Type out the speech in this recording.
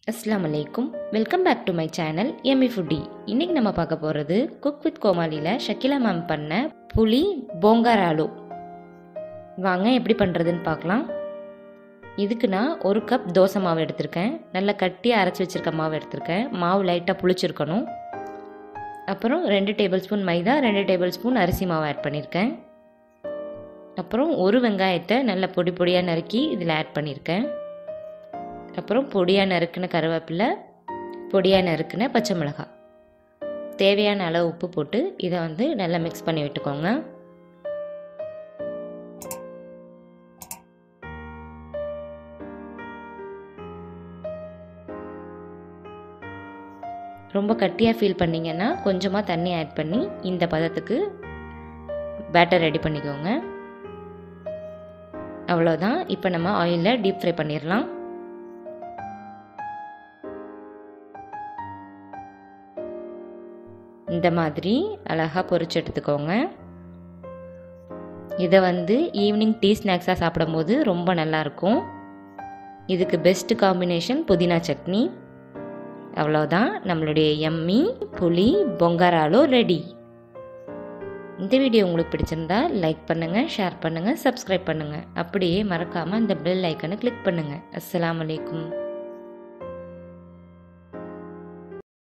அஸ்ஸலாமு அலைக்கும் welcome back to my channel Emmy foodie இன்னைக்கு நம்ம பார்க்க போகிறது குக் வித் கோமாளியில் ஷக்கிலா மேம் பண்ண புளி போங்கார் ஆலு வாங்க எப்படி பண்ணுறதுன்னு பார்க்கலாம் இதுக்கு நான் ஒரு கப் தோசை மாவு எடுத்திருக்கேன் நல்லா கட்டியாக அரைச்சி வச்சுருக்க மாவு எடுத்திருக்கேன் மாவு லைட்டாக புளிச்சிருக்கணும் அப்புறம் ரெண்டு டேபிள் ஸ்பூன் மைதா ரெண்டு டேபிள் ஸ்பூன் அரிசி மாவு ஆட் பண்ணியிருக்கேன் அப்புறம் ஒரு வெங்காயத்தை நல்லா பொடி பொடியாக நறுக்கி இதில் ஆட் பண்ணியிருக்கேன் அப்புறம் பொடியாக நறுக்கின கருவேப்பிலை பொடியாக நறுக்கின பச்சை மிளகாய் தேவையான அளவு உப்பு போட்டு இதை வந்து நல்லா மிக்ஸ் பண்ணி விட்டுக்கோங்க ரொம்ப கட்டியாக ஃபீல் பண்ணிங்கன்னா கொஞ்சமாக தண்ணி ஆட் பண்ணி இந்த பதத்துக்கு பேட்டர் ரெடி பண்ணிக்கோங்க அவ்வளோதான் இப்போ நம்ம ஆயிலில் டீப் ஃப்ரை பண்ணிடலாம் இந்த மாதிரி அழகாக பொரிச்சு எடுத்துக்கோங்க இதை வந்து ஈவினிங் டீ ஸ்நாக்ஸாக சாப்பிடும்போது ரொம்ப நல்லாயிருக்கும் இதுக்கு பெஸ்ட் காம்பினேஷன் புதினா சட்னி அவ்வளோதான் நம்மளுடைய எம்மி புளி பொங்காராலோ ரெடி இந்த வீடியோ உங்களுக்கு பிடிச்சிருந்தா லைக் பண்ணுங்கள் ஷேர் பண்ணுங்கள் சப்ஸ்கிரைப் பண்ணுங்கள் அப்படியே மறக்காமல் இந்த பெல் ஐக்கனை கிளிக் பண்ணுங்கள் அஸ்லாம் வலைக்கும்